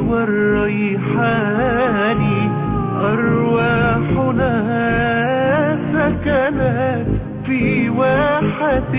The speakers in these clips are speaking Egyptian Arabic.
والريحان أرواحنا سكنت في واحة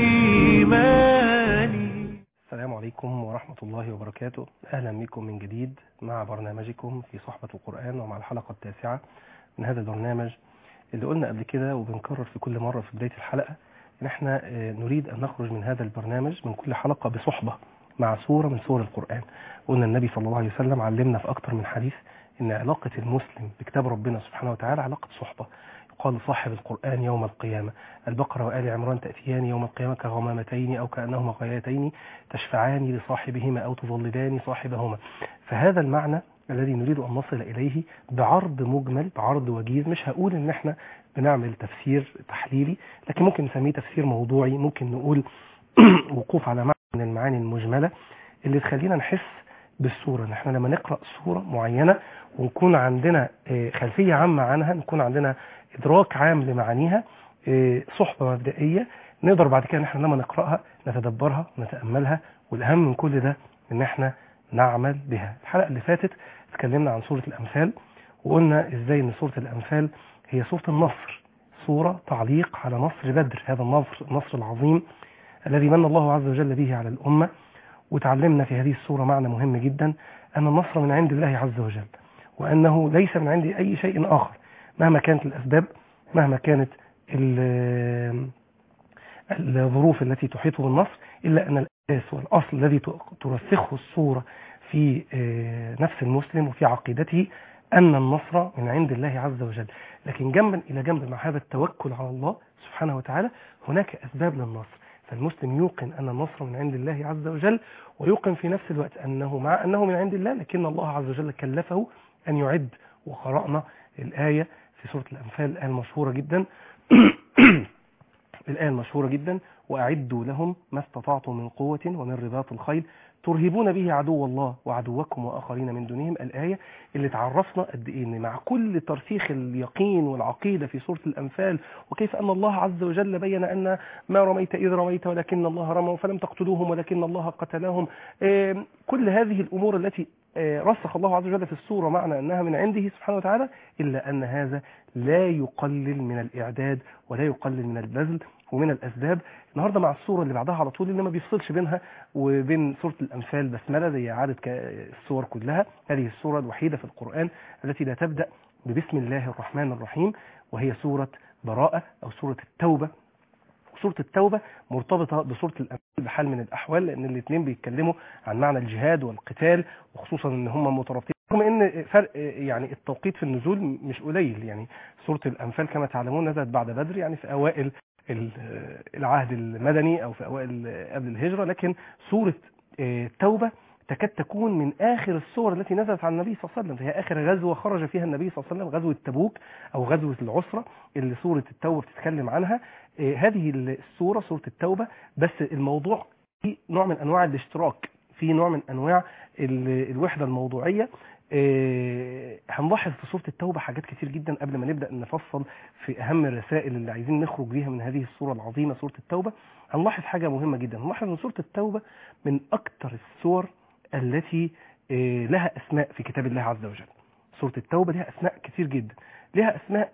الإيمان السلام عليكم ورحمة الله وبركاته أهلا بكم من جديد مع برنامجكم في صحبة القرآن ومع الحلقة التاسعة من هذا البرنامج اللي قلنا قبل كده وبنكرر في كل مرة في بداية الحلقة إن احنا آه، نريد أن نخرج من هذا البرنامج من كل حلقة بصحبة مع سورة من سور القرآن قلنا النبي صلى الله عليه وسلم علمنا في أكتر من حديث إن علاقة المسلم بكتاب ربنا سبحانه وتعالى علاقة صحبة يقال صاحب القرآن يوم القيامة البقرة وآل عمران تأتيان يوم القيامة كغمامتين أو كأنهما غايتين تشفعان لصاحبهما أو تظللان صاحبهما فهذا المعنى الذي نريد أن نصل إليه بعرض مجمل بعرض وجيز مش هقول إن احنا بنعمل تفسير تحليلي لكن ممكن نسميه تفسير موضوعي ممكن نقول وقوف على معنى من المعاني المجملة اللي تخلينا نحس بالصورة ان احنا لما نقرأ صورة معينة ونكون عندنا آه، خلفية عامة عنها نكون عندنا إدراك عام لمعانيها آه، صحبة مبدئية نقدر بعد كده ان احنا لما نقرأها نتدبرها ونتأملها والأهم من كل ده ان احنا نعمل بها الحلقة اللي فاتت اتكلمنا عن سورة الأمثال وقلنا ازاي ان سورة الأمثال هي سورة النصر سورة تعليق على نصر بدر هذا النصر النصر العظيم الذي من الله عز وجل به على الأمة وتعلمنا في هذه السورة معنى مهم جدا أن النصر من عند الله عز وجل وأنه ليس من عند أي شيء آخر مهما كانت الأسباب مهما كانت ال- الظروف التي تحيط بالنصر إلا أن الأساس والأصل الذي ترسخه الصورة في آه، نفس المسلم وفي عقيدته أن النصر من عند الله عز وجل لكن جنبا إلى جنب مع هذا التوكل على الله سبحانه وتعالى هناك أسباب للنصر فالمسلم يوقن أن النصر من عند الله عز وجل ويوقن في نفس الوقت أنه مع أنه من عند الله لكن الله عز وجل كلفه أن يعد وقرأنا الآية في سورة الأنفال الآية المشهورة جدا الآية المشهورة جدا وأعدوا لهم ما استطعتم من قوة ومن رباط الخيل ترهبون به عدو الله وعدوكم وآخرين من دونهم الآية اللي تعرفنا قد إيه إن مع كل ترسيخ اليقين والعقيدة في سورة الأنفال وكيف أن الله عز وجل بين أن ما رميت إذ رميت ولكن الله رمى فلم تقتلوهم ولكن الله قتلهم آم، كل هذه الأمور التي آه، رسخ الله عز وجل في السورة معنى أنها من عنده سبحانه وتعالى إلا أن هذا لا يقلل من الإعداد ولا يقلل من البذل ومن الأسباب النهاردة مع السورة اللي بعدها على طول اللي ما بيفصلش بينها وبين سورة الأنفال بسملة زي عادة ك- السور كلها هذه السورة الوحيدة في القرآن التي لا تبدأ ببسم الله الرحمن الرحيم وهي سورة براءة أو سورة التوبة سورة التوبة مرتبطة بسورة الأنفال بحال من الأحوال لأن الاثنين بيتكلموا عن معنى الجهاد والقتال وخصوصا أن هم مترابطين رغم أن فرق يعني التوقيت في النزول مش قليل يعني سورة الأنفال كما تعلمون نزلت بعد بدر يعني في أوائل ال- العهد المدني أو في أوائل قبل الهجرة لكن سورة آه، التوبة تكاد تكون من آخر السور التي نزلت على النبي صلى الله عليه وسلم فهي آخر غزوة خرج فيها النبي صلى الله عليه وسلم غزوة تبوك أو غزوة العسرة اللي سورة التوبة بتتكلم عنها آه، هذه السورة سورة التوبة بس الموضوع في نوع من أنواع الاشتراك في نوع من أنواع ال- الوحدة الموضوعية آه، هنلاحظ في سورة التوبة حاجات كتير جدا قبل ما نبدأ نفصل في أهم الرسائل اللي عايزين نخرج بيها من هذه السورة العظيمة سورة التوبة هنلاحظ حاجة مهمة جدا هنلاحظ أن سورة التوبة من أكثر السور التي آه، لها أسماء في كتاب الله عز وجل سورة التوبة لها أسماء كتير جدا لها أسماء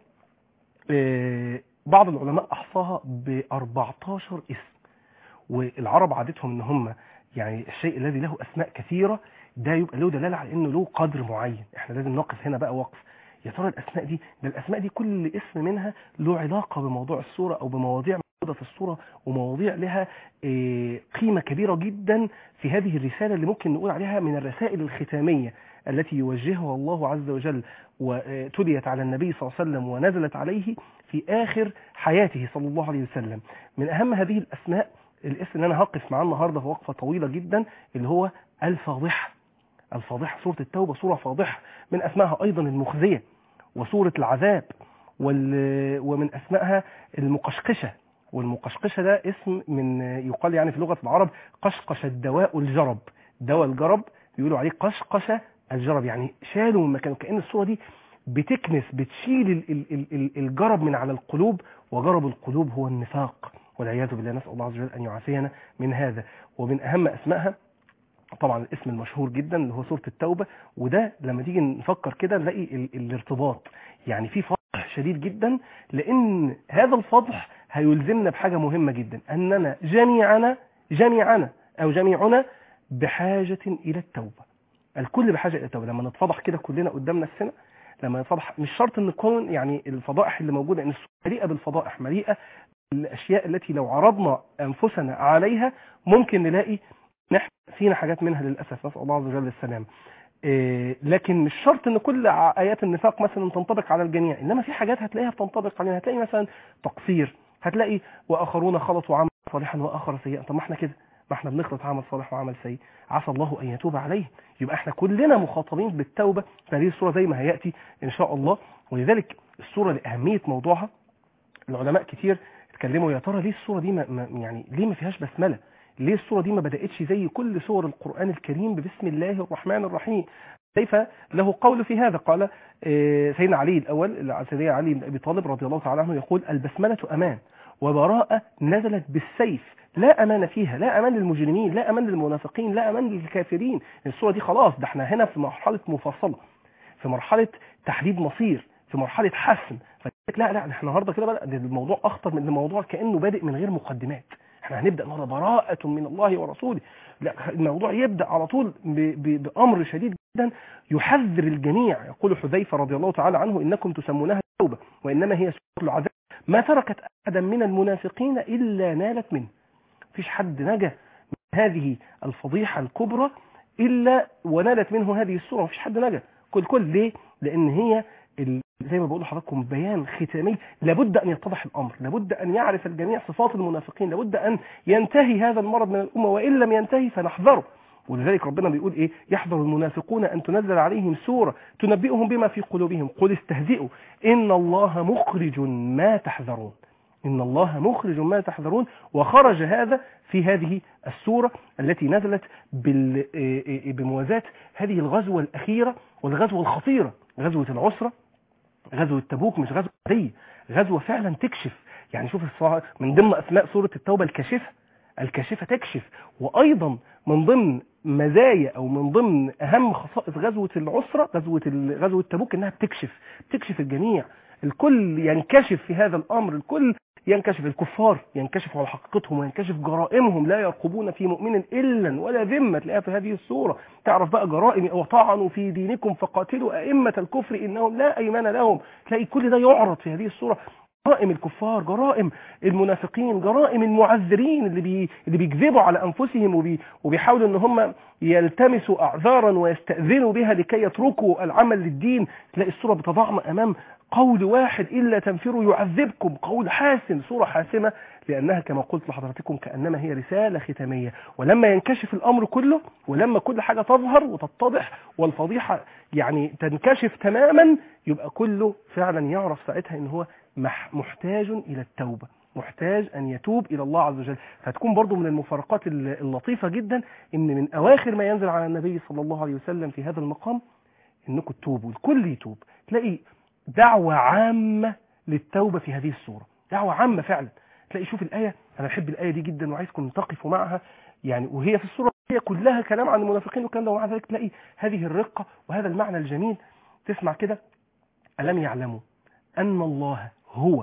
آه، بعض العلماء أحصاها ب 14 اسم والعرب عادتهم ان هم يعني الشيء الذي له اسماء كثيره ده يبقى له دلاله على انه له قدر معين احنا لازم نقف هنا بقى وقف يا ترى الاسماء دي ده الاسماء دي كل اسم منها له علاقه بموضوع السوره او بمواضيع موجوده في السوره ومواضيع لها آه، قيمه كبيره جدا في هذه الرساله اللي ممكن نقول عليها من الرسائل الختاميه التي يوجهها الله عز وجل وتليت على النبي صلى الله عليه وسلم ونزلت عليه في آخر حياته صلى الله عليه وسلم من أهم هذه الأسماء الاسم اللي أنا هقف معاه النهاردة في وقفة طويلة جدا اللي هو الفاضحة الفاضحة سورة التوبة سورة فاضحة من أسمائها أيضا المخزية وسورة العذاب وال... ومن أسمائها المقشقشة والمقشقشة ده اسم من يقال يعني في لغة العرب قشقش الدواء الجرب دواء الجرب بيقولوا عليه قشقشة الجرب يعني شالوا من مكانه كأن الصورة دي بتكنس بتشيل ال- ال- ال- ال- الجرب من على القلوب وجرب القلوب هو النفاق والعياذ بالله نسأل الله عز وجل أن يعافينا من هذا ومن أهم أسمائها طبعا الاسم المشهور جدا اللي هو سورة التوبة وده لما تيجي نفكر كده نلاقي ال الارتباط يعني في فضح شديد جدا لان هذا الفضح هيلزمنا بحاجة مهمة جدا اننا جميعنا جميعنا او جميعنا بحاجة الى التوبة الكل بحاجة الى التوبة لما نتفضح كده كلنا قدام نفسنا لما نتفضح مش شرط ان نكون يعني الفضائح اللي موجودة ان السورة مليئة بالفضائح مليئة الاشياء التي لو عرضنا انفسنا عليها ممكن نلاقي نحن فينا حاجات منها للاسف نسال الله عز وجل السلام إيه لكن مش شرط ان كل ع- ايات النفاق مثلا تنطبق على الجميع انما في حاجات هتلاقيها بتنطبق علينا هتلاقي مثلا تقصير هتلاقي واخرون خلطوا عملا صالحا واخر سيئا طب ما احنا كده ما احنا بنخلط عمل صالح وعمل سيء عسى الله ان يتوب عليه يبقى احنا كلنا مخاطبين بالتوبه في هذه الصوره زي ما هياتي ان شاء الله ولذلك الصوره لاهميه موضوعها العلماء كتير اتكلموا يا ترى ليه الصوره دي ما ما- يعني ليه ما فيهاش بسمله ليه الصوره دي ما بداتش زي كل سور القران الكريم ببسم الله الرحمن الرحيم كيف له قول في هذا قال آه، سيدنا علي الاول سيدنا علي بن ابي طالب رضي الله تعالى عنه يقول البسمله امان وبراءه نزلت بالسيف لا امان فيها لا امان للمجرمين لا امان للمنافقين لا امان للكافرين الصوره دي خلاص ده احنا هنا في مرحله مفاصله في مرحله تحديد مصير في مرحله حسم فقلت لا لا احنا النهارده كده بدا ده الموضوع اخطر من الموضوع كانه بادئ من غير مقدمات احنا هنبدا النهارده براءه من الله ورسوله لا الموضوع يبدا على طول ب- ب- بامر شديد جدا يحذر الجميع يقول حذيفه رضي الله تعالى عنه انكم تسمونها التوبه وانما هي سوره العذاب ما تركت احدا من المنافقين الا نالت منه مفيش حد نجا من هذه الفضيحه الكبرى الا ونالت منه هذه السوره مفيش حد نجا كل كل ليه لان هي ال- زي ما بقول لحضراتكم بيان ختامي لابد ان يتضح الامر لابد ان يعرف الجميع صفات المنافقين لابد ان ينتهي هذا المرض من الامه وان لم ينتهي فنحذره ولذلك ربنا بيقول ايه يحذر المنافقون ان تنزل عليهم سوره تنبئهم بما في قلوبهم قل استهزئوا ان الله مخرج ما تحذرون ان الله مخرج ما تحذرون وخرج هذا في هذه السوره التي نزلت بال- إيه إيه بموازاه هذه الغزوه الاخيره والغزوه الخطيره غزوه العسره غزوه تبوك مش غزوه عاديه غزوه فعلا تكشف يعني شوف الصراحة من ضمن اسماء سوره التوبه الكاشفه الكاشفه تكشف وايضا من ضمن مزايا او من ضمن اهم خصائص غزوه العسره غزوه ال- غزوه تبوك انها بتكشف بتكشف الجميع الكل ينكشف في هذا الامر الكل ينكشف الكفار ينكشف على حقيقتهم وينكشف جرائمهم لا يرقبون في مؤمن الا ولا ذمه تلاقيها في هذه السوره تعرف بقى جرائم وطعنوا في دينكم فقاتلوا ائمه الكفر انهم لا ايمان لهم تلاقي كل ده يعرض في هذه السوره جرائم الكفار جرائم المنافقين جرائم المعذرين اللي بي اللي بيكذبوا على انفسهم وبي وبيحاولوا ان هم يلتمسوا اعذارا ويستاذنوا بها لكي يتركوا العمل للدين تلاقي السوره بتضعنا امام قول واحد الا تنفروا يعذبكم قول حاسم سوره حاسمه لانها كما قلت لحضراتكم كانما هي رساله ختاميه ولما ينكشف الامر كله ولما كل حاجه تظهر وتتضح والفضيحه يعني تنكشف تماما يبقى كله فعلا يعرف ساعتها ان هو مح- محتاج الى التوبه محتاج ان يتوب الى الله عز وجل فتكون برضو من المفارقات الل- اللطيفه جدا ان من اواخر ما ينزل على النبي صلى الله عليه وسلم في هذا المقام انكم تتوبوا الكل يتوب تلاقي دعوه عامه للتوبه في هذه السوره دعوه عامه فعلا تلاقي شوف الايه انا بحب الايه دي جدا وعايزكم تقفوا معها يعني وهي في السوره هي كلها كلام عن المنافقين والكلام ده ومع ذلك تلاقي هذه الرقه وهذا المعنى الجميل تسمع كده الم يعلموا ان الله هو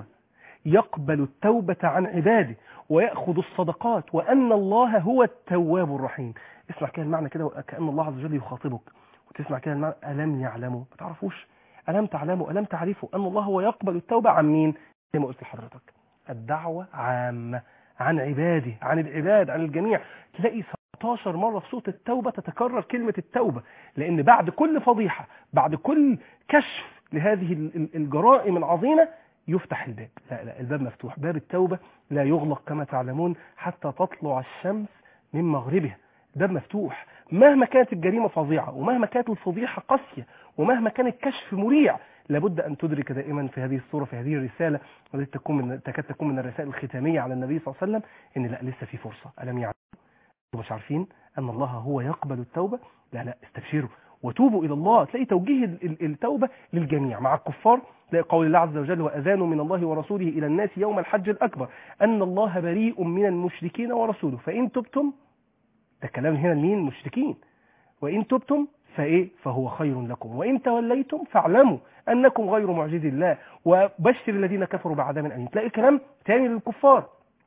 يقبل التوبة عن عباده ويأخذ الصدقات وأن الله هو التواب الرحيم اسمع كده المعنى كده كأن الله عز وجل يخاطبك وتسمع كده المعنى ألم يعلموا ما تعرفوش ألم تعلموا ألم تعرفوا أن الله هو يقبل التوبة عن مين زي ما قلت لحضرتك الدعوة عامة عن عباده عن العباد عن الجميع تلاقي 17 مرة في سورة التوبة تتكرر كلمة التوبة لأن بعد كل فضيحة بعد كل كشف لهذه ال- ال- الجرائم العظيمة يفتح الباب لا لا الباب مفتوح باب التوبة لا يغلق كما تعلمون حتى تطلع الشمس من مغربها الباب مفتوح مهما كانت الجريمة فظيعة ومهما كانت الفضيحة قاسية ومهما كان الكشف مريع لابد أن تدرك دائما في هذه الصورة في هذه الرسالة والتي تكون من تكاد تكون من الرسائل الختامية على النبي صلى الله عليه وسلم إن لا لسه في فرصة ألم يعلموا مش عارفين أن الله هو يقبل التوبة لا لا استبشروا وتوبوا إلى الله تلاقي توجيه ال- ال- التوبة للجميع مع الكفار تلاقي قول الله عز وجل وأذان من الله ورسوله إلى الناس يوم الحج الأكبر أن الله بريء من المشركين ورسوله فإن تبتم ده الكلام هنا لمين المشركين وإن تبتم فإيه فهو خير لكم وإن توليتم فاعلموا أنكم غير معجز الله وبشر الذين كفروا بعذاب أليم تلاقي كلام تاني للكفار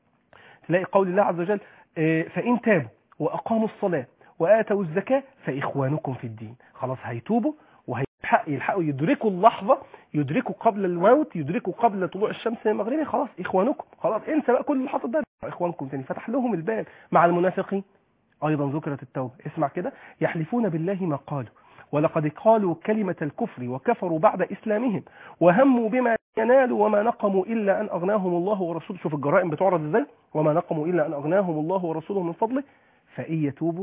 تلاقي قول الله عز وجل آه، فإن تابوا وأقاموا الصلاة وآتوا الزكاة فإخوانكم في الدين خلاص هيتوبوا وهيلحقوا يلحقوا يدركوا اللحظة يدركوا قبل الموت يدركوا قبل طلوع الشمس من المغرب خلاص إخوانكم خلاص انسى بقى كل اللي حصل ده إخوانكم تاني فتح لهم الباب مع المنافقين أيضا ذكرت التوبة اسمع كده يحلفون بالله ما قالوا ولقد قالوا كلمة الكفر وكفروا بعد إسلامهم وهموا بما ينالوا وما نقموا إلا أن أغناهم الله ورسوله شوف الجرائم بتعرض إزاي وما نقموا إلا أن أغناهم الله ورسوله من فضله فإن يتوبوا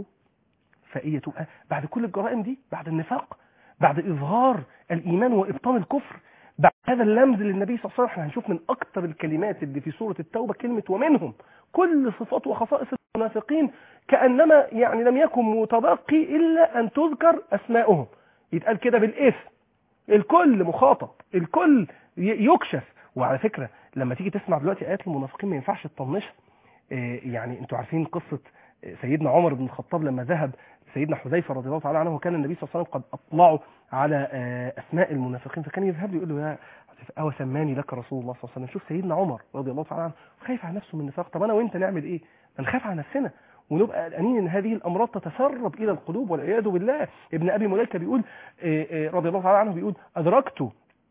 فإن يتوبوا آه، بعد كل الجرائم دي بعد النفاق بعد إظهار الإيمان وإبطال الكفر بعد هذا اللمز للنبي صلى الله عليه وسلم احنا هنشوف من أكتر الكلمات اللي في سورة التوبة كلمة ومنهم كل صفات وخصائص المنافقين كأنما يعني لم يكن متبقي إلا أن تذكر أسماؤهم يتقال كده بالاسم الكل مخاطب الكل ي- يكشف وعلى فكرة لما تيجي تسمع دلوقتي آيات المنافقين ما ينفعش تطنشها آه، يعني انتوا عارفين قصة آه، سيدنا عمر بن الخطاب لما ذهب سيدنا حذيفة رضي الله تعالى عنه وكان النبي صلى الله عليه وسلم قد أطلعوا على آه، أسماء المنافقين فكان يذهب له يقول له يا حذيفة أو سماني لك رسول الله صلى الله عليه وسلم شوف سيدنا عمر رضي الله تعالى عنه خايف على نفسه من النفاق طب أنا وأنت نعمل إيه؟ نخاف على نفسنا ونبقى قلقانين ان هذه الامراض تتسرب الى القلوب والعياذ بالله ابن ابي مليكه بيقول آه، آه، رضي الله تعالى عنه بيقول ادركت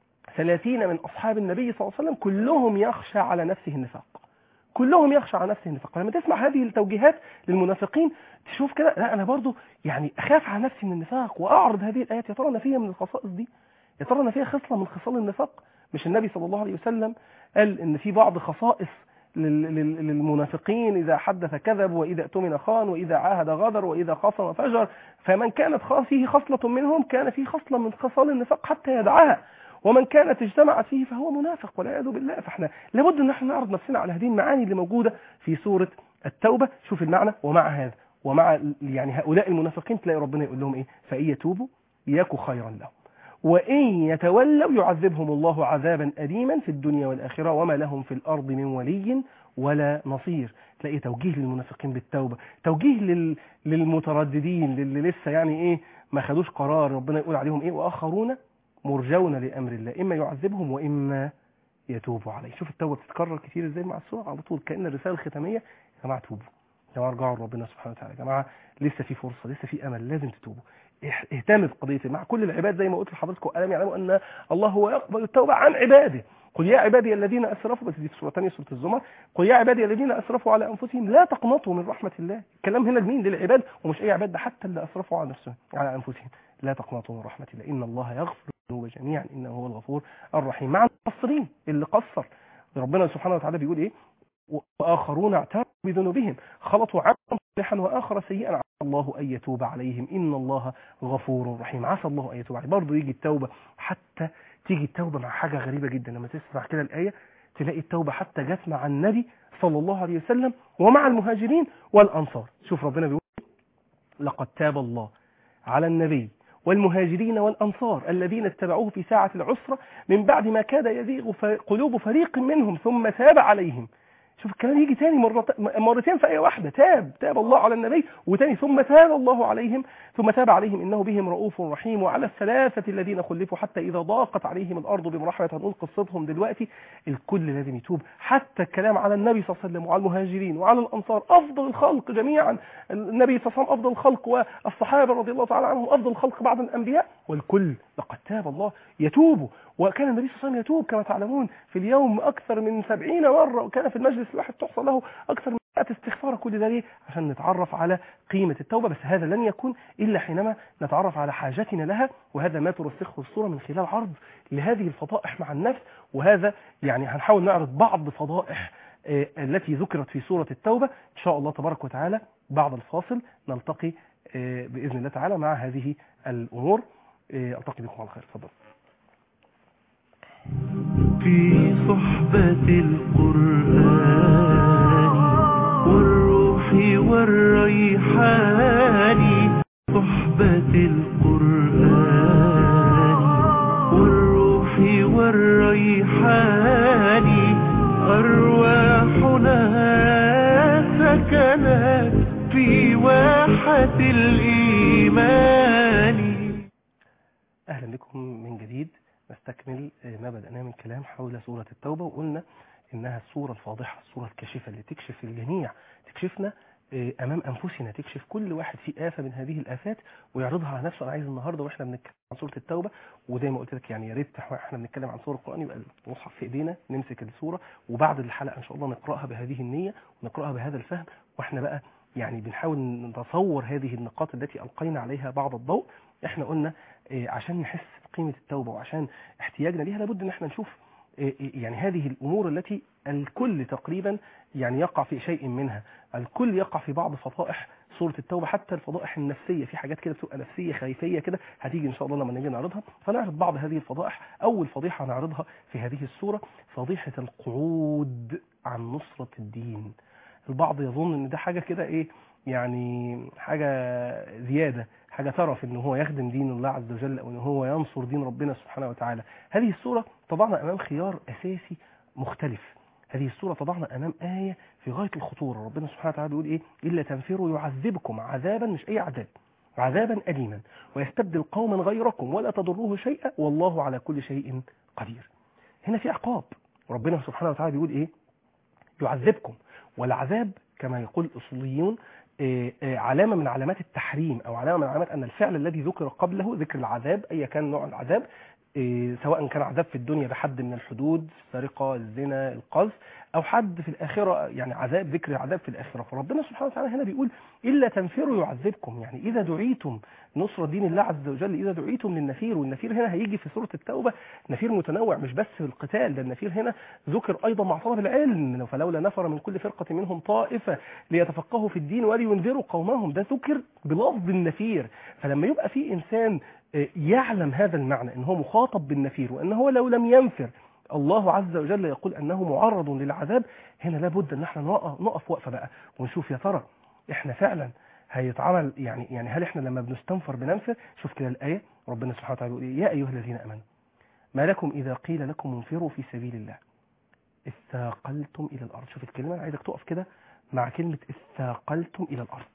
ثلاثين من اصحاب النبي صلى الله عليه وسلم كلهم يخشى على نفسه النفاق كلهم يخشى على نفسه النفاق لما تسمع هذه التوجيهات للمنافقين تشوف كده لا انا برضو يعني اخاف على نفسي من النفاق واعرض هذه الايات يا ترى انا فيها من الخصائص دي يا ترى انا فيها خصله من خصال النفاق مش النبي صلى الله عليه وسلم قال ان في بعض خصائص لل- لل- للمنافقين إذا حدث كذب وإذا اؤتمن خان وإذا عاهد غدر وإذا خاصم فجر فمن كانت خا- فيه خصلة منهم كان فيه خصلة من خصال النفاق حتى يدعها ومن كانت اجتمعت فيه فهو منافق والعياذ بالله فاحنا لابد ان احنا نعرض نفسنا على هذه المعاني اللي موجودة في سورة التوبة شوف المعنى ومع هذا ومع يعني هؤلاء المنافقين تلاقي ربنا يقول لهم ايه فإن يتوبوا يكو خيرا لهم وإن يتولوا يعذبهم الله عذابا أليما في الدنيا والآخرة وما لهم في الأرض من ولي ولا نصير تلاقي توجيه للمنافقين بالتوبة توجيه لل... للمترددين للي لسه يعني إيه ما خدوش قرار ربنا يقول عليهم إيه وآخرون مرجون لأمر الله إما يعذبهم وإما يتوب عليه شوف التوبة بتتكرر كتير إزاي مع السورة على طول كأن الرسالة الختامية يا جماعة توبوا يا جماعة ارجعوا لربنا سبحانه وتعالى يا جماعة لسه في فرصة لسه في أمل لازم تتوبوا اح- اهتم بقضية مع كل العباد زي ما قلت لحضراتكم ألم يعلموا أن الله هو يقبل التوبة عن عباده قل يا عبادي الذين أسرفوا بس دي في سورة ثانية سورة الزمر قل يا عبادي الذين أسرفوا على أنفسهم لا تقنطوا من رحمة الله الكلام هنا لمين للعباد ومش أي عباد ده حتى اللي أسرفوا على نفسهم على أنفسهم لا تقنطوا من رحمة الله إن الله يغفر الذنوب جميعا إنه هو الغفور الرحيم مع المقصرين اللي قصر ربنا سبحانه وتعالى بيقول إيه وآخرون اعترفوا بذنوبهم خلطوا عملا صالحا وآخر سيئا عسى الله أن يتوب عليهم إن الله غفور رحيم عسى الله أن يتوب عليهم برضه يجي التوبة حتى تيجي التوبة مع حاجة غريبة جدا لما تسمع كده الآية تلاقي التوبة حتى جت مع النبي صلى الله عليه وسلم ومع المهاجرين والأنصار شوف ربنا بيقول لقد تاب الله على النبي والمهاجرين والأنصار الذين اتبعوه في ساعة العسرة من بعد ما كاد يزيغ ف- قلوب فريق منهم ثم تاب عليهم شوف الكلام يجي تاني مرة مرتين في آية واحدة تاب تاب الله على النبي وتاني ثم تاب الله عليهم ثم تاب عليهم إنه بهم رؤوف رحيم وعلى الثلاثة الذين خلفوا حتى إذا ضاقت عليهم الأرض بما رحمت هنقول قصتهم دلوقتي الكل لازم يتوب حتى الكلام على النبي صلى الله عليه وسلم وعلى المهاجرين وعلى الأنصار أفضل الخلق جميعا النبي صلى الله عليه وسلم أفضل الخلق والصحابة رضي الله تعالى عنهم أفضل الخلق بعد الأنبياء والكل لقد تاب الله يتوب وكان النبي صلى الله عليه وسلم يتوب كما تعلمون في اليوم أكثر من سبعين مرة وكان في المجلس الواحد تحصل له أكثر من مئة استغفار كل ده ليه؟ عشان نتعرف على قيمة التوبة بس هذا لن يكون إلا حينما نتعرف على حاجتنا لها وهذا ما ترسخه الصورة من خلال عرض لهذه الفضائح مع النفس وهذا يعني هنحاول نعرض بعض فضائح آه، التي ذكرت في سورة التوبة إن شاء الله تبارك وتعالى بعد الفاصل نلتقي آه، بإذن الله تعالى مع هذه الأمور آه، ألتقي بكم على خير تفضل في صحبة القرآن والروح والريحان صحبة القرآن والروح والريحان أرواحنا سكنت في واحة الإيمان أهلا بكم من جديد نستكمل آه، ما بدأناه من كلام حول سورة التوبة وقلنا إنها السورة الفاضحة السورة الكاشفة اللي تكشف الجميع تكشفنا آه، أمام أنفسنا تكشف كل واحد في آفة من هذه الآفات ويعرضها على نفسه أنا عايز النهاردة وإحنا بنتكلم عن سورة التوبة وزي ما قلت لك يعني يا ريت إحنا بنتكلم عن سورة القرآن يبقى المصحف في إيدينا نمسك السورة وبعد الحلقة إن شاء الله نقرأها بهذه النية ونقرأها بهذا الفهم وإحنا بقى يعني بنحاول نتصور هذه النقاط التي ألقينا عليها بعض الضوء احنا قلنا إيه، عشان نحس بقيمة التوبة وعشان احتياجنا ليها لابد ان احنا نشوف إيه، إيه، يعني هذه الامور التي الكل تقريبا يعني يقع في شيء منها الكل يقع في بعض فضائح سورة التوبة حتى الفضائح النفسية في حاجات كده بتبقى نفسية خريفية كده هتيجي ان شاء الله لما نيجي نعرضها فنعرض بعض هذه الفضائح اول فضيحة نعرضها في هذه السورة فضيحة القعود عن نصرة الدين البعض يظن ان ده حاجة كده ايه يعني حاجة زيادة حاجة ترف ان هو يخدم دين الله عز وجل او ان هو ينصر دين ربنا سبحانه وتعالى هذه السورة تضعنا امام خيار اساسي مختلف هذه السورة تضعنا امام آية في غاية الخطورة ربنا سبحانه وتعالى بيقول ايه الا تنفروا يعذبكم عذابا مش اي عذاب عذابا أليما ويستبدل قوما غيركم ولا تضروه شيئا والله على كل شيء قدير هنا في عقاب ربنا سبحانه وتعالى بيقول ايه يعذبكم والعذاب كما يقول الأصوليون آه، آه، علامة من علامات التحريم أو علامة من علامات أن الفعل الذي ذكر قبله ذكر العذاب أي كان نوع العذاب آه، سواء كان عذاب في الدنيا بحد من الحدود السرقة الزنا القذف أو حد في الآخرة يعني عذاب ذكر العذاب في الآخرة فربنا سبحانه وتعالى هنا بيقول إلا تنفروا يعذبكم يعني إذا دعيتم نصرة دين الله عز وجل إذا دعيتم للنفير والنفير هنا هيجي في سورة التوبة نفير متنوع مش بس في القتال ده النفير هنا ذكر أيضا مع طلب العلم فلولا نفر من كل فرقة منهم طائفة ليتفقهوا في الدين ولينذروا قومهم ده ذكر بلفظ النفير فلما يبقى في إنسان آه، يعلم هذا المعنى ان هو مخاطب بالنفير وان هو لو لم ينفر الله عز وجل يقول انه معرض للعذاب هنا لابد ان احنا نقف نقف وقفه بقى ونشوف يا ترى احنا فعلا هيتعمل يعني يعني هل احنا لما بنستنفر بننفر شوف كده الايه ربنا سبحانه وتعالى يقول إيه؟ يا ايها الذين امنوا ما لكم اذا قيل لكم انفروا في سبيل الله اثاقلتم الى الارض شوف الكلمه انا عايزك تقف كده مع كلمه اثاقلتم الى الارض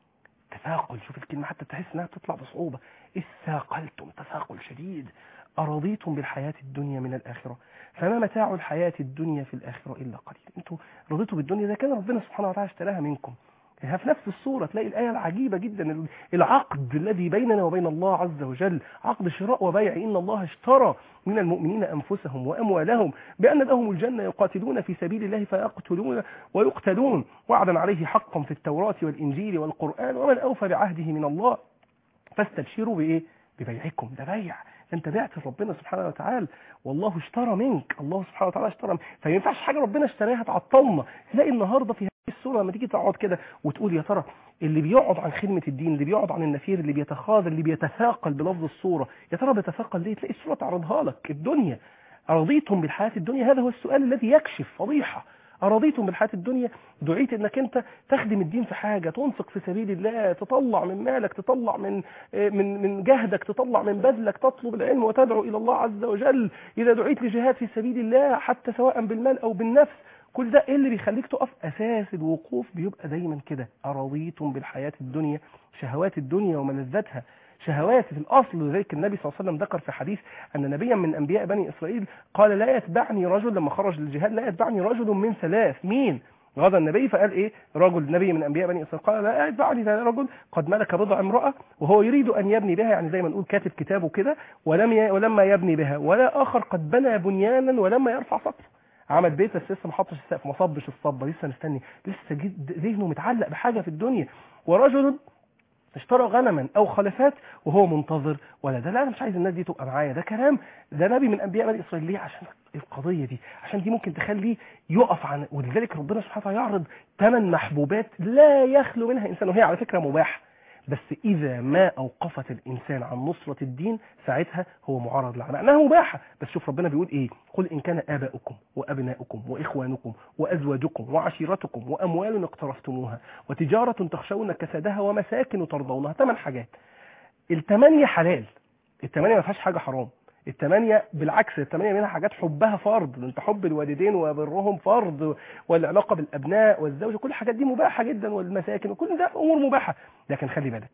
تثاقل شوف الكلمه حتى تحس انها بتطلع بصعوبه اثاقلتم تثاقل شديد أرضيتم بالحياة الدنيا من الآخرة فما متاع الحياة الدنيا في الآخرة إلا قليل انتوا رضيتوا بالدنيا ده كان ربنا سبحانه وتعالى اشتراها منكم يعني في نفس الصورة تلاقي الآية العجيبة جدا العقد الذي بيننا وبين الله عز وجل عقد شراء وبيع إن الله اشترى من المؤمنين أنفسهم وأموالهم بأن لهم الجنة يقاتلون في سبيل الله فيقتلون ويقتلون وعدا عليه حقا في التوراة والإنجيل والقرآن ومن أوفى بعهده من الله فاستبشروا بايه ببيعكم ده بيع انت بعت ربنا سبحانه وتعالى والله اشترى منك الله سبحانه وتعالى اشترى منك فما ينفعش حاجه ربنا اشتراها تعطلنا تلاقي النهارده في هذه السوره لما تيجي تقعد كده وتقول يا ترى اللي بيقعد عن خدمه الدين اللي بيقعد عن النفير اللي بيتخاذل اللي بيتثاقل بلفظ الصوره يا ترى بيتثاقل ليه تلاقي السوره تعرضها لك الدنيا أرضيتم بالحياة الدنيا هذا هو السؤال الذي يكشف فضيحة أرضيتم بالحياة الدنيا دعيت انك انت تخدم الدين في حاجة تنفق في سبيل الله تطلع من مالك تطلع من من من جهدك تطلع من بذلك تطلب العلم وتدعو الى الله عز وجل اذا دعيت لجهاد في سبيل الله حتى سواء بالمال او بالنفس كل ده ايه اللي بيخليك تقف اساس الوقوف بيبقى دايما كده أرضيتم بالحياة الدنيا شهوات الدنيا وملذاتها شهوات في الأصل لذلك النبي صلى الله عليه وسلم ذكر في حديث أن نبيا من أنبياء بني إسرائيل قال لا يتبعني رجل لما خرج للجهاد لا يتبعني رجل من ثلاث مين غدا النبي فقال ايه رجل نبي من انبياء بني اسرائيل قال لا يتبعني ذا رجل قد ملك بضع امراه وهو يريد ان يبني بها يعني زي ما نقول كاتب كتابه كده ولم ي... ولما يبني بها ولا اخر قد بنى بنيانا ولما يرفع سقف عمل بيت بس لسه ما حطش السقف ما صبش الصبه لسه مستني لسه جد ذهنه متعلق بحاجه في الدنيا ورجل اشترى غنما او خلفات وهو منتظر ولا ده لا انا مش عايز الناس دي تبقى معايا ده كلام ده نبي من انبياء بني اسرائيل ليه عشان القضيه دي عشان دي ممكن تخليه يقف عن ولذلك ربنا سبحانه وتعالى يعرض ثمان محبوبات لا يخلو منها انسان وهي على فكره مباحه بس إذا ما أوقفت الإنسان عن نصرة الدين ساعتها هو معرض لعنة أنها مباحة بس شوف ربنا بيقول إيه قل إن كان آباؤكم وأبناؤكم وإخوانكم وأزواجكم وعشيرتكم وأموال اقترفتموها وتجارة تخشون كسادها ومساكن ترضونها ثمان حاجات الثمانية حلال الثمانية ما فيهاش حاجة حرام الثمانية بالعكس الثمانية منها حاجات حبها فرض انت حب الوالدين وبرهم فرض والعلاقة بالأبناء والزوج كل الحاجات دي مباحة جدا والمساكن وكل ده أمور مباحة لكن خلي بالك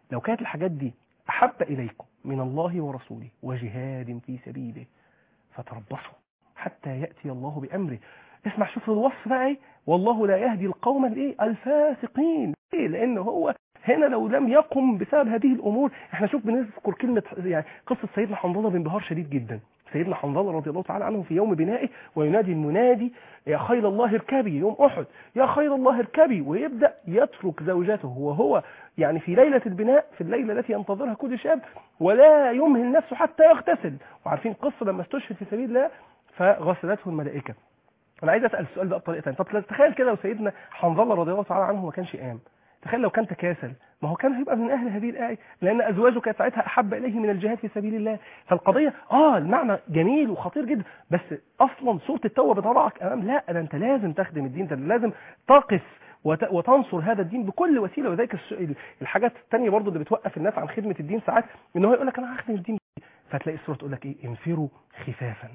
لو كانت الحاجات دي احب اليكم من الله ورسوله وجهاد في سبيله فتربصوا حتى ياتي الله بامره اسمع شوف الوصف بقى ايه والله لا يهدي القوم الايه الفاسقين ليه لان هو هنا لو لم يقم بسبب هذه الامور احنا شوف بنذكر كلمه يعني قصه سيدنا حنظله بانبهار شديد جدا سيدنا حنظله رضي الله تعالى عنه في يوم بنائه وينادي المنادي يا خيل الله اركبي يوم احد يا خيل الله اركبي ويبدا يترك زوجته وهو يعني في ليله البناء في الليله التي ينتظرها كل شاب ولا يمهل نفسه حتى يغتسل وعارفين قصه لما استشهد في سبيل الله فغسلته الملائكه انا عايز اسال السؤال ده بطريقه ثانيه طب تخيل كده لو سيدنا حنظله رضي الله تعالى عنه ما كانش قام تخيل لو كان تكاسل ما هو كان هيبقى من اهل هذه الايه لان ازواجه كانت ساعتها احب اليه من الجهاد في سبيل الله فالقضيه اه المعنى جميل وخطير جدا بس اصلا سوره التوبه بتضعك امام لا ده انت لازم تخدم الدين ده لازم تقف وت- وتنصر هذا الدين بكل وسيله وذلك الس- الحاجات الثانيه برضو اللي بتوقف الناس عن خدمه الدين ساعات ان هو يقول لك انا هخدم الدين فتلاقي السوره تقول لك ايه انفروا خفافا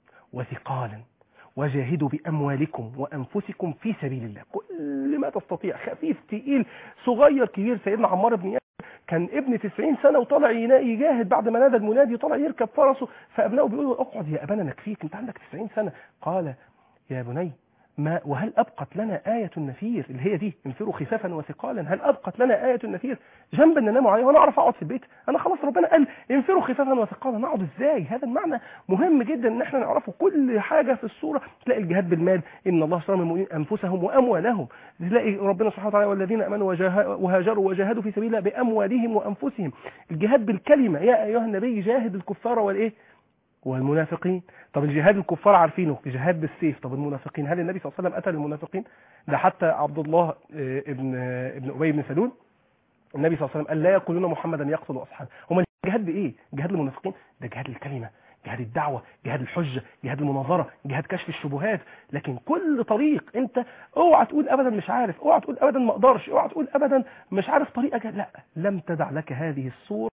وثقالا وجاهدوا باموالكم وانفسكم في سبيل الله كل ما تستطيع خفيف تقيل صغير كبير سيدنا عمار بن ياسر كان ابن 90 سنه وطالع ينا- يجاهد بعد ما نادى المنادي طالع يركب فرسه فابنائه بيقولوا اقعد يا ابانا نكفيك انت عندك 90 سنه قال يا بني ما وهل ابقت لنا آية النفير اللي هي دي انفروا خفافا وثقالا هل ابقت لنا آية النفير جنبا ننام عليه وانا اعرف اقعد في البيت انا خلاص ربنا قال انفروا خفافا وثقالا نقعد ازاي هذا المعنى مهم جدا ان احنا نعرفه كل حاجة في السورة تلاقي الجهاد بالمال ان الله اشترى من المؤمنين انفسهم واموالهم تلاقي ربنا سبحانه وتعالى والذين امنوا وجاه- وهاجروا وجاهدوا في سبيل الله باموالهم وانفسهم الجهاد بالكلمة يا ايها النبي جاهد الكفار والايه والمنافقين طب الجهاد الكفار عارفينه جهاد بالسيف طب المنافقين هل النبي صلى الله عليه وسلم قتل المنافقين ده حتى عبد الله آه، ابن آه، ابن ابي بن سلول النبي صلى الله عليه وسلم قال لا يقولون محمدا يقتل اصحابه هم الجهاد بايه جهاد المنافقين ده جهاد الكلمه جهاد الدعوه جهاد الحجه جهاد المناظره جهاد كشف الشبهات لكن كل طريق انت اوعى تقول ابدا مش عارف اوعى تقول ابدا ما اقدرش اوعى تقول ابدا مش عارف طريقه جهاد. لا لم تدع لك هذه الصوره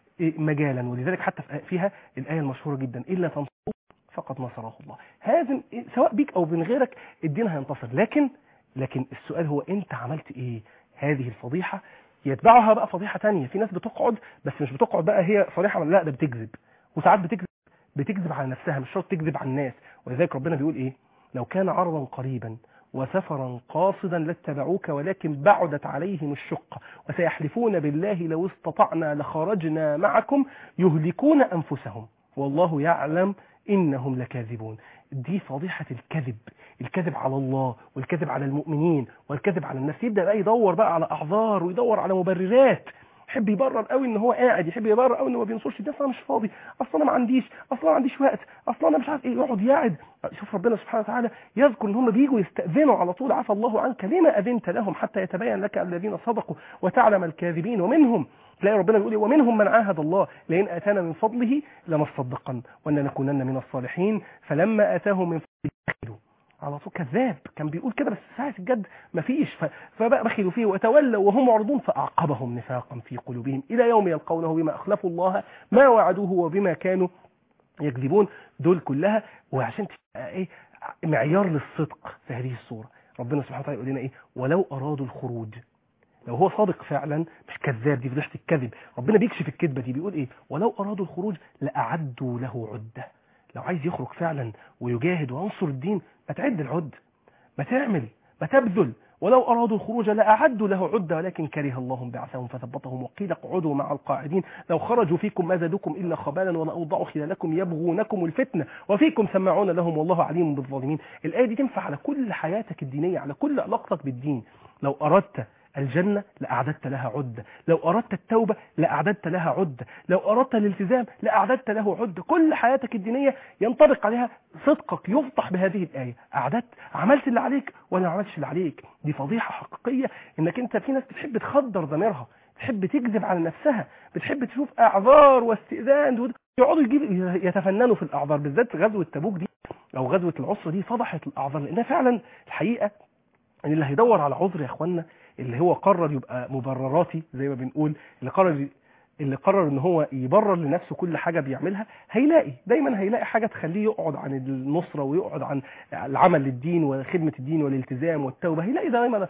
مجالا ولذلك حتى في- فيها الآية المشهورة جدا إلا تنصروه فقد نصره الله هذا سواء بيك أو من غيرك الدين هينتصر لكن لكن السؤال هو أنت عملت إيه هذه الفضيحة يتبعها بقى فضيحة تانية في ناس بتقعد بس مش بتقعد بقى هي فضيحة لا ده بتكذب وساعات بتكذب بتكذب على نفسها مش شرط تكذب على الناس ولذلك ربنا بيقول إيه لو كان عرضا قريبا وسفرا قاصدا لاتبعوك ولكن بعدت عليهم الشقة وسيحلفون بالله لو استطعنا لخرجنا معكم يهلكون أنفسهم والله يعلم إنهم لكاذبون دي فضيحة الكذب الكذب على الله والكذب على المؤمنين والكذب على الناس يبدأ بقى يدور بقى على أعذار ويدور على مبررات يحب يبرر قوي ان هو قاعد يحب يبرر قوي ان هو ما بينصرش الناس انا مش فاضي اصلا انا ما عنديش اصلا ما عنديش وقت اصلا انا مش عارف ايه يقعد يعد شوف ربنا سبحانه وتعالى يذكر ان هم بيجوا يستاذنوا على طول عفى الله عنك لما اذنت لهم حتى يتبين لك الذين صدقوا وتعلم الكاذبين ومنهم تلاقي ربنا بيقول إيه؟ ومنهم من عاهد الله لئن اتانا من فضله لنصدقن وان نكونن من الصالحين فلما اتاهم من فضله بخلوا على طول كذاب كان بيقول كده بس ساعة الجد مفيش ف- فبقى بخلوا فيه وتولوا وهم معرضون فأعقبهم نفاقا في قلوبهم إلى يوم يلقونه بما أخلفوا الله ما وعدوه وبما كانوا يكذبون دول كلها وعشان تبقى ايه معيار للصدق في هذه الصورة ربنا سبحانه وتعالى يقول لنا ايه ولو أرادوا الخروج لو هو صادق فعلا مش كذاب دي فضيحة الكذب ربنا بيكشف الكذبة دي بيقول ايه ولو أرادوا الخروج لأعدوا له عدة لو عايز يخرج فعلا ويجاهد وينصر الدين ما تعد العد ما تعمل ما تبذل ولو أرادوا الخروج لأعدوا له عدة ولكن كره الله بعثهم فثبطهم وقيل اقعدوا مع القاعدين لو خرجوا فيكم ما زادوكم إلا خبالا ولأوضعوا خلالكم يبغونكم الفتنة وفيكم سماعون لهم والله عليم بالظالمين الآية دي تنفع على كل حياتك الدينية على كل علاقتك بالدين لو أردت الجنة لأعددت لها عدة لو أردت التوبة لأعددت لها عدة لو أردت الالتزام لأعددت له عدة كل حياتك الدينية ينطبق عليها صدقك يفضح بهذه الآية أعددت عملت اللي عليك ولا ما عملتش اللي عليك دي فضيحة حقيقية إنك أنت في ناس بتحب تخدر ضميرها بتحب تكذب على نفسها بتحب تشوف أعذار واستئذان ود- يقعدوا يجيب يتفننوا في الأعذار بالذات غزوة تبوك دي أو غزوة العسرة دي فضحت الأعذار لأنها فعلا الحقيقة ان اللي هيدور على عذر يا اخوانا اللي هو قرر يبقى مبرراتي زي ما بنقول اللي قرر اللي قرر ان هو يبرر لنفسه كل حاجه بيعملها هيلاقي دايما هيلاقي حاجه تخليه يقعد عن النصره ويقعد عن العمل للدين وخدمه الدين والالتزام والتوبه هيلاقي دايما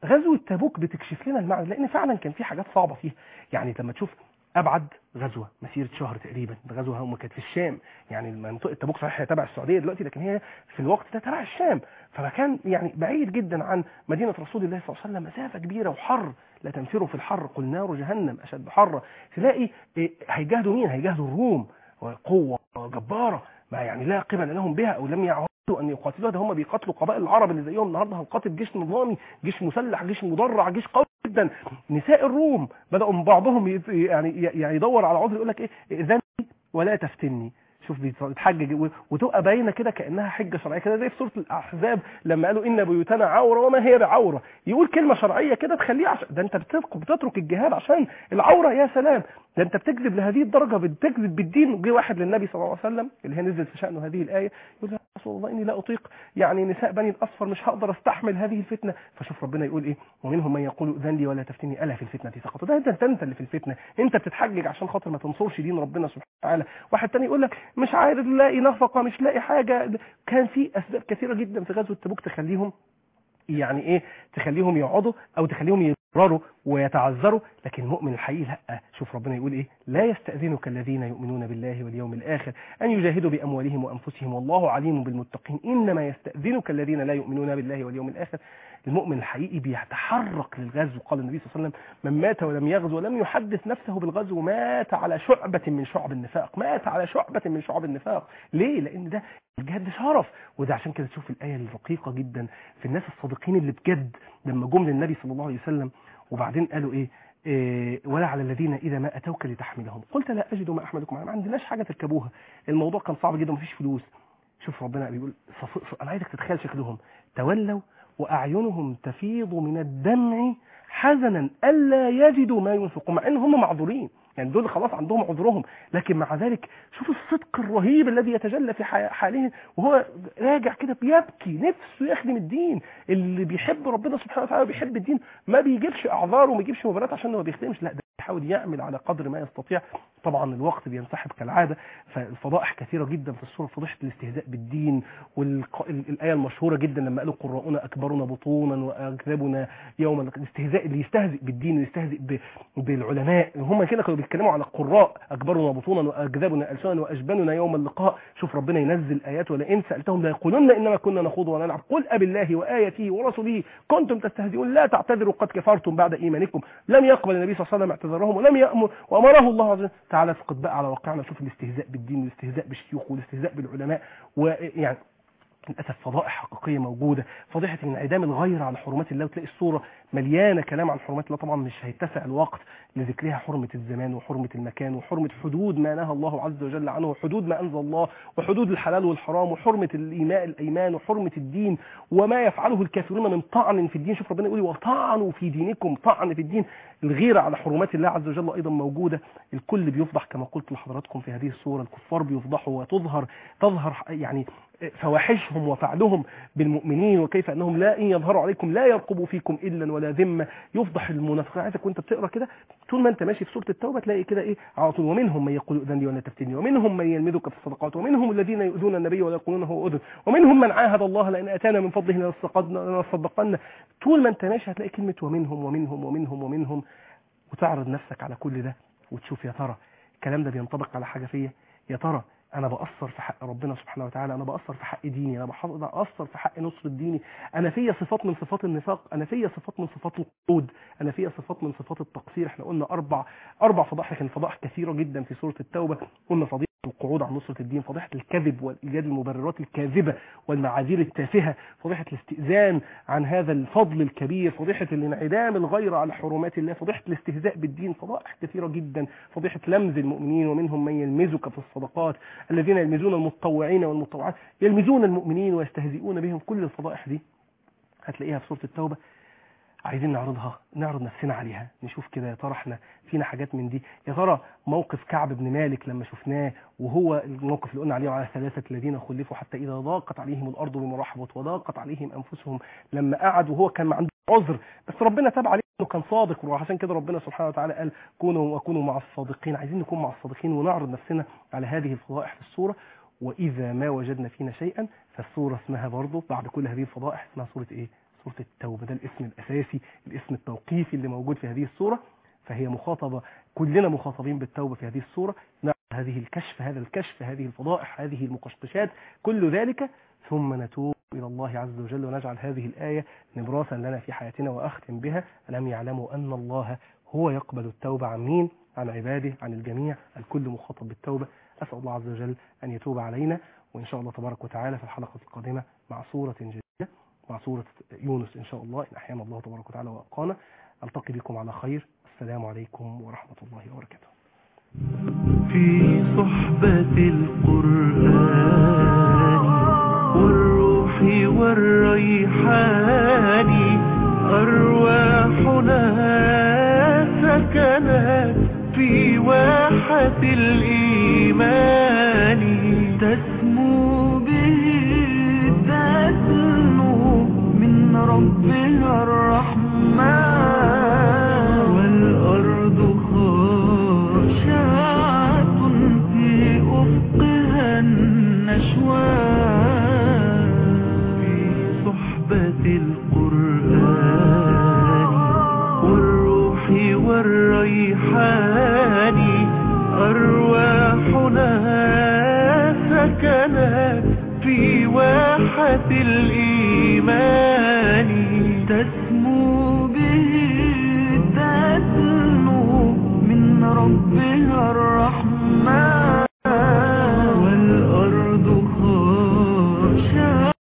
غزوه تبوك بتكشف لنا المعنى لان فعلا كان في حاجات صعبه فيها يعني لما تشوف ابعد غزوه مسيره شهر تقريبا ده غزوه هم كانت في الشام يعني منطقه تبوك صحيح هي تبع السعوديه دلوقتي لكن هي في الوقت ده تبع الشام فمكان يعني بعيد جدا عن مدينه رسول الله صلى الله عليه وسلم مسافه كبيره وحر لا تنفروا في الحر قل نار جهنم اشد حرا تلاقي إيه، هيجاهدوا مين هيجاهدوا الروم وقوه جباره ما يعني لا قبل لهم بها او لم يعهدوا ان يقاتلوها ده هم بيقاتلوا قبائل العرب اللي زيهم النهارده هنقاتل جيش نظامي جيش مسلح جيش مدرع جيش قوي جدا نساء الروم بداوا من بعضهم يت- يعني يعني يدور على عذر يقول لك ايه اذن ولا تفتني شوف بيتحجج و- وتبقى باينه كده كانها حجه شرعيه كده زي في سوره الاحزاب لما قالوا ان بيوتنا عوره وما هي بعوره يقول كلمه شرعيه كده تخليه عشان ده انت بتترك بتترك الجهاد عشان العوره يا سلام ده انت بتكذب لهذه الدرجه بتكذب بالدين جه واحد للنبي صلى الله عليه وسلم اللي هي نزلت في شانه هذه الايه يقول يا رسول الله اني لا اطيق يعني نساء بني الاصفر مش هقدر استحمل هذه الفتنه فشوف ربنا يقول ايه ومنهم من يقول اذن لي ولا تفتني الا في الفتنه سقط ده انت انت اللي في الفتنه انت بتتحجج عشان خاطر ما تنصرش دين ربنا سبحانه وتعالى واحد تاني يقول لك مش عارف لاقي نفقه مش لاقي حاجه كان في اسباب كثيره جدا في غزوه تبوك تخليهم يعني ايه تخليهم يقعدوا او تخليهم يضرروا ويتعذروا لكن المؤمن الحقيقي لا شوف ربنا يقول ايه لا يستأذنك الذين يؤمنون بالله واليوم الآخر أن يجاهدوا بأموالهم وأنفسهم والله عليم بالمتقين إنما يستأذنك الذين لا يؤمنون بالله واليوم الآخر المؤمن الحقيقي بيتحرك للغزو قال النبي صلى الله عليه وسلم من مات ولم يغزو ولم يحدث نفسه بالغزو مات على شعبة من شعب النفاق مات على شعبة من شعب النفاق ليه لأن ده الجهاد ده شرف وده عشان كده تشوف الآية الرقيقة جدا في الناس الصادقين اللي بجد لما جم للنبي صلى الله عليه وسلم وبعدين قالوا ايه إيه، ولا على الذين اذا ما اتوك لتحملهم قلت لا اجد ما احملكم عليه ما عندناش حاجه تركبوها الموضوع كان صعب جدا مفيش فلوس شوف ربنا بيقول صف... صف... انا عايزك تتخيل شكلهم تولوا واعينهم تفيض من الدمع حزنا الا يجدوا ما ينفقون مع ان هم معذورين يعني دول خلاص عندهم عذرهم لكن مع ذلك شوف الصدق الرهيب الذي يتجلى في ح- حالهم وهو راجع كده بيبكي نفسه يخدم الدين اللي بيحب ربنا سبحانه وتعالى وبيحب الدين ما بيجيبش اعذار وما بيجيبش مبررات عشان هو ما بيخدمش لا ده بيحاول يعمل على قدر ما يستطيع طبعا الوقت بينسحب كالعاده فالفضائح كثيره جدا في الصوره فضيحه الاستهزاء بالدين والايه المشهوره جدا لما قالوا قراؤنا اكبرنا بطونا واكذبنا يوما الاستهزاء اللي يستهزئ بالدين ويستهزئ ب- بالعلماء هم كده كانوا بيتكلموا على القراء اكبرنا بطونا واكذبنا السنا واجبننا يوم اللقاء شوف ربنا ينزل ايات ولئن سالتهم ليقولن انما كنا نخوض ونلعب قل ابالله واياته ورسوله كنتم تستهزئون لا تعتذروا قد كفرتم بعد ايمانكم لم يقبل النبي صلى الله عليه وسلم اعتذارهم ولم يامر وامره الله عز وجل تعالى اسقط بقى على واقعنا شوف الاستهزاء بالدين والاستهزاء بالشيوخ والاستهزاء بالعلماء ويعني للاسف فضائح حقيقيه موجوده فضيحه انعدام الغير على حرمات الله وتلاقي الصوره مليانه كلام عن حرمات الله طبعا مش هيتسع الوقت لذكرها حرمه الزمان وحرمه المكان وحرمه حدود ما نهى الله عز وجل عنه وحدود ما انزل الله وحدود الحلال والحرام وحرمه الايماء الايمان وحرمه الدين وما يفعله الكافرون من طعن في الدين شوف ربنا يقول وطعنوا في دينكم طعن في الدين الغيره على حرمات الله عز وجل ايضا موجوده الكل بيفضح كما قلت لحضراتكم في هذه الصوره الكفار بيفضحوا وتظهر تظهر يعني فواحشهم وفعلهم بالمؤمنين وكيف انهم لا ان يظهروا عليكم لا يرقبوا فيكم الا ولا ذمه يفضح المنافقين عايزك وانت بتقرا كده طول ما انت ماشي في سوره التوبه تلاقي كده ايه على طول ومنهم من يقول اذن لي ولا تفتني ومنهم من يلمزك في الصدقات ومنهم الذين يؤذون النبي ولا يقولون هو اذن ومنهم من عاهد الله لئن اتانا من فضله لنصدقن لنصدقن طول ما انت ماشي هتلاقي كلمه ومنهم ومنهم ومنهم ومنهم وتعرض نفسك على كل ده وتشوف يا ترى الكلام ده بينطبق على حاجه فيا يا ترى انا بأثر في حق ربنا سبحانه وتعالى انا بأثر في حق ديني انا بح- بأثر في حق نصر ديني انا فيا صفات من صفات النفاق انا فيا صفات من صفات القعود انا فيا صفات من صفات التقصير احنا قلنا اربع اربع فضائح لكن فضائح كثيره جدا في سوره التوبه قلنا فضيحه القعود عن نصرة الدين فضيحة الكذب وإيجاد المبررات الكاذبة والمعاذير التافهة فضيحة الاستئذان عن هذا الفضل الكبير فضيحة الانعدام الغير على حرمات الله فضيحة الاستهزاء بالدين فضائح كثيرة جدا فضيحة لمز المؤمنين ومنهم من يلمزك في الصدقات الذين يلمزون المتطوعين والمتطوعات يلمزون المؤمنين ويستهزئون بهم كل الفضائح دي هتلاقيها في سورة التوبة عايزين نعرضها نعرض نفسنا عليها نشوف كده يا ترى احنا فينا حاجات من دي يا ترى موقف كعب بن مالك لما شفناه وهو الموقف اللي قلنا عليه على ثلاثة الذين خلفوا حتى إذا ضاقت عليهم الأرض بما رحبت وضاقت عليهم أنفسهم لما قعد وهو كان عنده عذر بس ربنا تاب عليه انه كان صادق وعشان كده ربنا سبحانه وتعالى قال كونوا وكونوا مع الصادقين عايزين نكون مع الصادقين ونعرض نفسنا على هذه الفضائح في الصورة وإذا ما وجدنا فينا شيئا فالصورة اسمها برضه بعد كل هذه الفضائح اسمها سورة إيه؟ سورة التوبة ده الاسم الأساسي الاسم التوقيفي اللي موجود في هذه السورة فهي مخاطبة كلنا مخاطبين بالتوبة في هذه السورة نعم هذه الكشف هذا الكشف هذه الفضائح هذه المقشقشات كل ذلك ثم نتوب إلى الله عز وجل ونجعل هذه الآية نبراسا لنا في حياتنا وأختم بها ألم يعلموا أن الله هو يقبل التوبة عن مين؟ عن عباده عن الجميع الكل مخاطب بالتوبة أسأل الله عز وجل أن يتوب علينا وإن شاء الله تبارك وتعالى في الحلقة القادمة مع سورة جديدة مع سورة يونس إن شاء الله إن أحيانا الله تبارك وتعالى وأبقانا ألتقي بكم على خير السلام عليكم ورحمة الله وبركاته في صحبة القرآن والروح والريحان أرواحنا سكنت في واحة الإيمان تسمو به تسمو من ربها الرحمن والأرض خاشعة في أفقها النشوان في صحبة القرآن والروح والريحان أرواحنا سكنت في واحة الإيمان تسمو